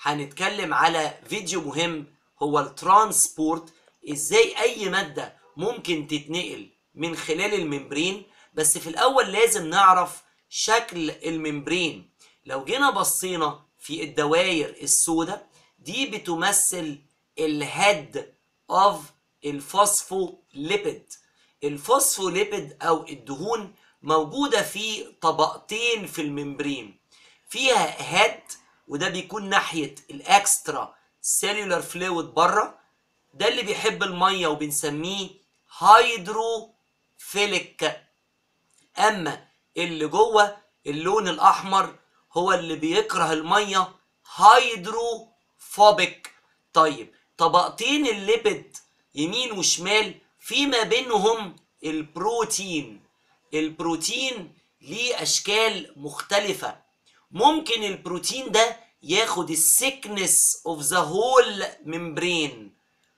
هنتكلم على فيديو مهم هو الترانسبورت ازاي اي مادة ممكن تتنقل من خلال الممبرين بس في الاول لازم نعرف شكل الممبرين لو جينا بصينا في الدوائر السوداء دي بتمثل الهيد اوف الفوسفوليبيد الفوسفوليبيد او الدهون موجودة في طبقتين في الممبرين فيها هيد وده بيكون ناحية الاكسترا سيلولار فلويد بره ده اللي بيحب المية وبنسميه هيدروفيليك اما اللي جوه اللون الاحمر هو اللي بيكره المية هيدروفوبيك طيب طبقتين الليبيد يمين وشمال في ما بينهم البروتين البروتين ليه اشكال مختلفة ممكن البروتين ده ياخد السيكنس اوف ذا هول ممبرين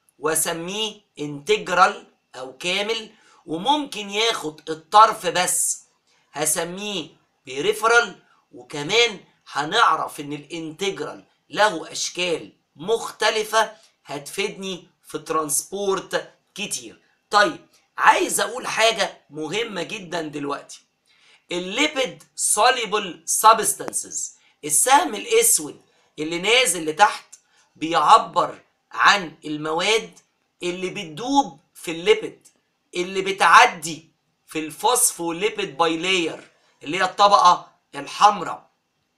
واسميه انتجرال او كامل وممكن ياخد الطرف بس هسميه بيريفرال وكمان هنعرف ان الانتجرال له اشكال مختلفة هتفيدني في ترانسبورت كتير طيب عايز اقول حاجة مهمة جدا دلوقتي الليبيد soluble substances السهم الاسود اللي نازل لتحت بيعبر عن المواد اللي بتدوب في الليبيد اللي بتعدي في الفوسفوليبيد بايلاير اللي هي الطبقة الحمراء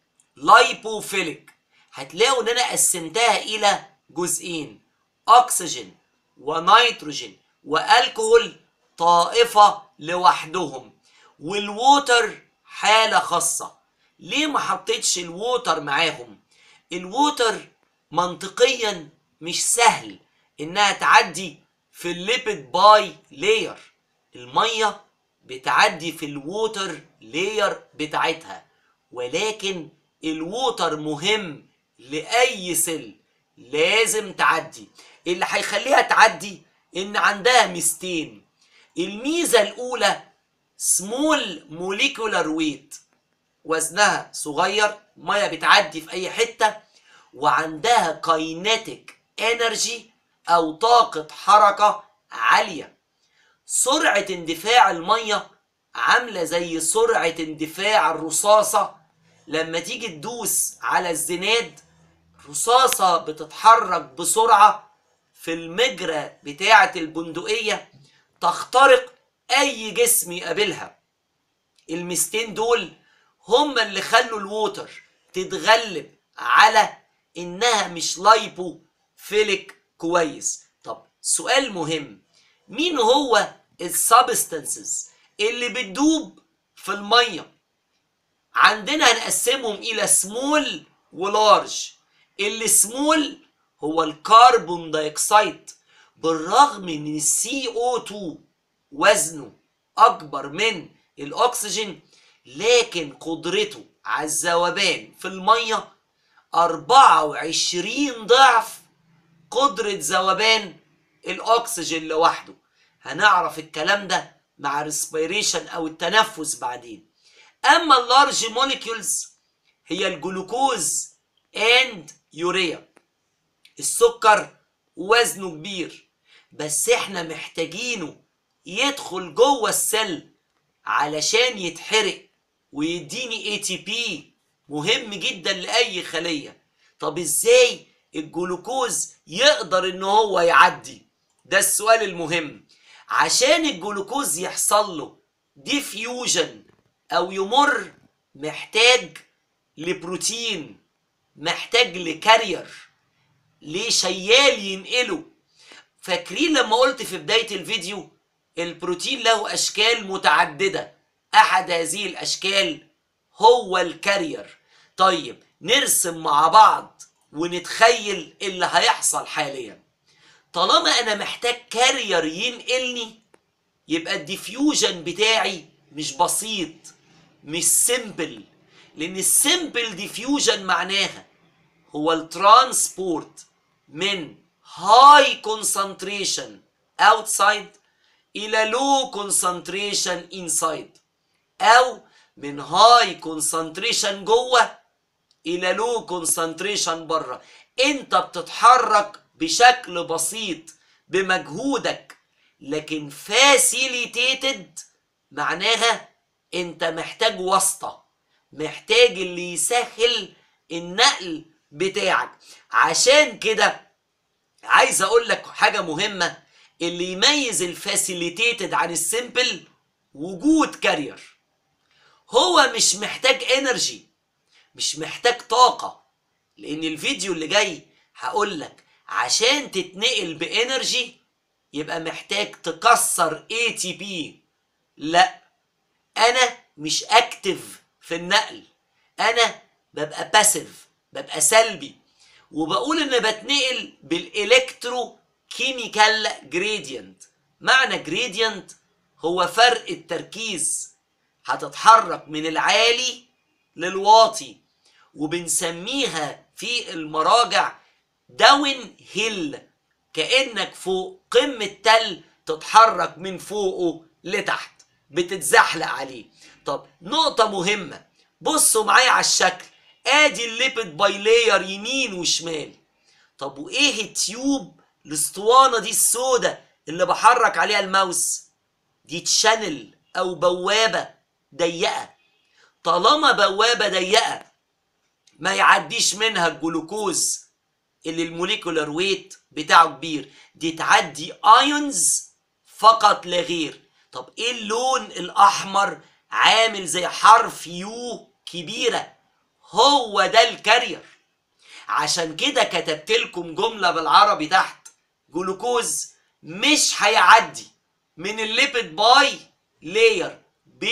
لايبوفيليك هتلاقوا ان انا قسمتها الى جزئين اكسجين ونيتروجين والكحول طائفة لوحدهم والووتر حالة خاصة ليه ما حطيتش الووتر معاهم الووتر منطقيا مش سهل انها تعدي في الليبيد باي لاير المية بتعدي في الووتر لاير بتاعتها ولكن الووتر مهم لأي سل لازم تعدي اللي هيخليها تعدي ان عندها ميزتين الميزة الأولى سمول موليكولار ويت وزنها صغير ميه بتعدي في اي حته وعندها كايناتيك انرجي او طاقه حركه عاليه سرعه اندفاع الميه عامله زي سرعه اندفاع الرصاصه لما تيجي تدوس على الزناد رصاصه بتتحرك بسرعه في المجرى بتاعه البندقيه تخترق اي جسم يقابلها الميزتين دول هما اللي خلوا الووتر تتغلب على انها مش لايبو فيليك كويس طب سؤال مهم مين هو السبستانسز اللي بتدوب في الميه عندنا هنقسمهم الى سمول ولارج اللي سمول هو الكربون دايوكسيد بالرغم ان السي او 2 وزنه اكبر من الاكسجين لكن قدرته على الذوبان في الميه 24 ضعف قدرة ذوبان الاكسجين لوحده هنعرف الكلام ده مع ريسبيريشن او التنفس بعدين اما اللارج موليكيولز هي الجلوكوز اند يوريا السكر وزنه كبير بس احنا محتاجينه يدخل جوه السل علشان يتحرق ويديني اي تي بي مهم جدا لاي خليه طب ازاي الجلوكوز يقدر ان هو يعدي ده السؤال المهم عشان الجلوكوز يحصل له ديفيوجن او يمر محتاج لبروتين محتاج لكارير لشيال ينقله فاكرين لما قلت في بداية الفيديو البروتين له أشكال متعددة أحد هذه الأشكال هو الكارير طيب نرسم مع بعض ونتخيل اللي هيحصل حاليا طالما أنا محتاج كارير ينقلني يبقى الديفيوجن بتاعي مش بسيط مش سيمبل لأن السيمبل ديفيوجن معناها هو الترانسبورت من هاي كونسنتريشن اوتسايد الى لو كونسنتريشن انسايد او من هاي كونسنتريشن جوه الى لو كونسنتريشن بره انت بتتحرك بشكل بسيط بمجهودك لكن فاسيليتيتد معناها انت محتاج واسطة محتاج اللي يسهل النقل بتاعك عشان كده عايز اقول لك حاجة مهمة اللي يميز الفاسيليتيتد عن السيمبل وجود كارير هو مش محتاج انرجي مش محتاج طاقة لان الفيديو اللي جاي هقول لك عشان تتنقل بانرجي يبقى محتاج تكسر اي تي بي لا انا مش اكتف في النقل انا ببقى باسيف ببقى سلبي وبقول ان بتنقل بالالكترو كيميكال جريدينت معنى جريدينت هو فرق التركيز هتتحرك من العالي للواطي وبنسميها في المراجع داون هيل كانك فوق قمه تل تتحرك من فوقه لتحت بتتزحلق عليه طب نقطه مهمه بصوا معايا على الشكل ادي الليبيد باي لاير يمين وشمال طب وايه التيوب الاسطوانه دي السوداء اللي بحرك عليها الماوس دي تشانل او بوابه ضيقه طالما بوابه ضيقه ما يعديش منها الجلوكوز اللي الموليكولار ويت بتاعه كبير دي تعدي ايونز فقط لا غير طب ايه اللون الاحمر عامل زي حرف يو كبيره هو ده الكارير عشان كده كتبت لكم جمله بالعربي تحت جلوكوز مش هيعدي من الليبيد باي لاير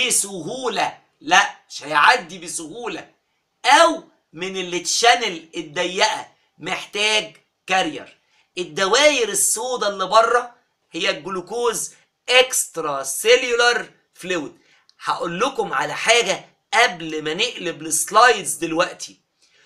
بسهوله لا مش هيعدي بسهوله او من اللي تشانل الضيقه محتاج كارير الدواير السوداء اللي بره هي الجلوكوز اكسترا سيلولار فلويد هقول لكم على حاجه قبل ما نقلب السلايدز دلوقتي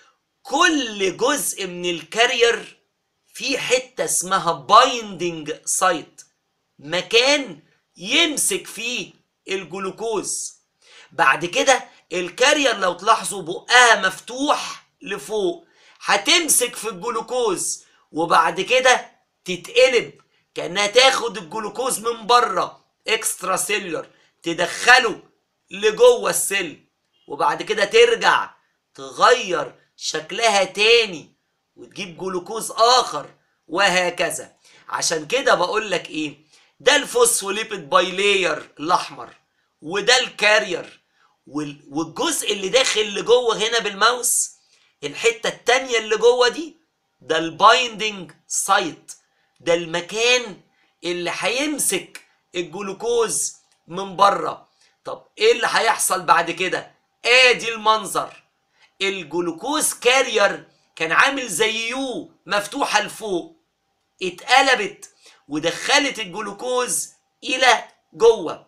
كل جزء من الكارير في حته اسمها بايندنج سايت مكان يمسك فيه الجلوكوز بعد كده الكارير لو تلاحظوا بقها مفتوح لفوق هتمسك في الجلوكوز وبعد كده تتقلب كانها تاخد الجلوكوز من بره اكسترا سيلولر تدخله لجوه السيل وبعد كده ترجع تغير شكلها تاني وتجيب جلوكوز اخر وهكذا عشان كده بقول لك ايه ده الفوسفوليبيد باي لاير الاحمر وده الكارير وال- والجزء اللي داخل لجوه هنا بالماوس الحته التانيه اللي جوه دي ده البايندنج سايت ده المكان اللي هيمسك الجلوكوز من بره طب ايه اللي هيحصل بعد كده ادي المنظر الجلوكوز كارير كان عامل زي يو مفتوحه لفوق اتقلبت ودخلت الجلوكوز الى جوه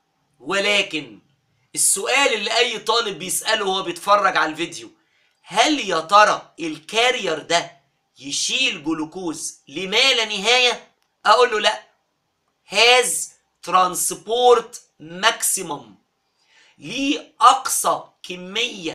ولكن السؤال اللي اي طالب بيساله وهو بيتفرج على الفيديو هل يا ترى الكارير ده يشيل جلوكوز لما لا نهايه اقول له لا هاز ترانسبورت ماكسيمم ليه اقصى كميه